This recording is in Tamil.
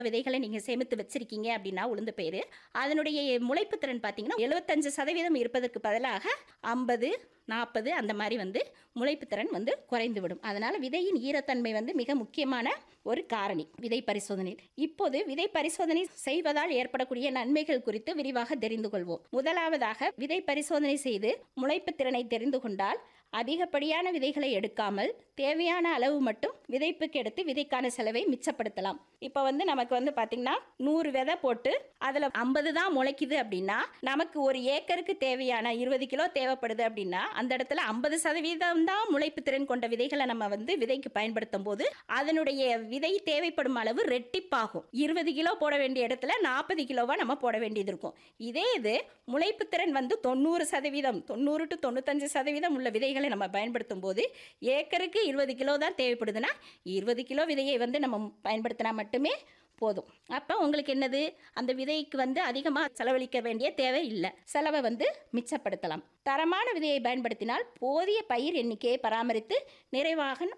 விதைகளை நீங்கள் சேமித்து வச்சிருக்கீங்க அப்படின்னா உளுந்து பயிர் அதனுடைய முளைப்பு திறன் பார்த்தீங்கன்னா எழுபத்தஞ்சு சதவீதம் இருப்பதற்கு பதிலாக ஐம்பது நாற்பது அந்த மாதிரி வந்து முளைப்பு திறன் வந்து குறைந்து விடும் அதனால் விதையின் ஈரத்தன்மை வந்து மிக முக்கியமான ஒரு காரணி விதை பரிசோதனை இப்போது விதை பரிசோதனை செய்வதால் ஏற்படக்கூடிய நன்மைகள் குறித்து விரிவாக தெரிந்து கொள்வோம் முதலாவதாக விதை பரிசோதனை செய்து முளைப்பு திறனை தெரிந்து கொண்டால் அதிகப்படியான விதைகளை எடுக்காமல் தேவையான அளவு மட்டும் விதைப்புக்கு எடுத்து விதைக்கான செலவை மிச்சப்படுத்தலாம் இப்போ வந்து நமக்கு வந்து பார்த்திங்கன்னா நூறு விதை போட்டு அதில் ஐம்பது தான் முளைக்குது அப்படின்னா நமக்கு ஒரு ஏக்கருக்கு தேவையான இருபது கிலோ தேவைப்படுது அப்படின்னா அந்த இடத்துல ஐம்பது சதவீதம் தான் முளைப்பு திறன் கொண்ட விதைகளை நம்ம வந்து விதைக்கு பயன்படுத்தும் போது அதனுடைய விதை தேவைப்படும் அளவு ரெட்டிப்பாகும் இருபது கிலோ போட வேண்டிய இடத்துல நாற்பது கிலோவா நம்ம போட வேண்டியது இருக்கும் இதே இது முளைப்பு திறன் வந்து தொண்ணூறு சதவீதம் தொண்ணூறு டு தொண்ணூத்தஞ்சு சதவீதம் உள்ள விதைகளை நம்ம பயன்படுத்தும் போது ஏக்கருக்கு இருபது கிலோ தான் தேவைப்படுதுன்னா இருபது கிலோ விதையை வந்து நம்ம பயன்படுத்தினா மட்டுமே போதும் அப்போ உங்களுக்கு என்னது அந்த விதைக்கு வந்து அதிகமாக செலவழிக்க வேண்டிய தேவை இல்லை செலவை வந்து மிச்சப்படுத்தலாம் தரமான விதையை பயன்படுத்தினால் போதிய பயிர் எண்ணிக்கையை பராமரித்து நிறைவாக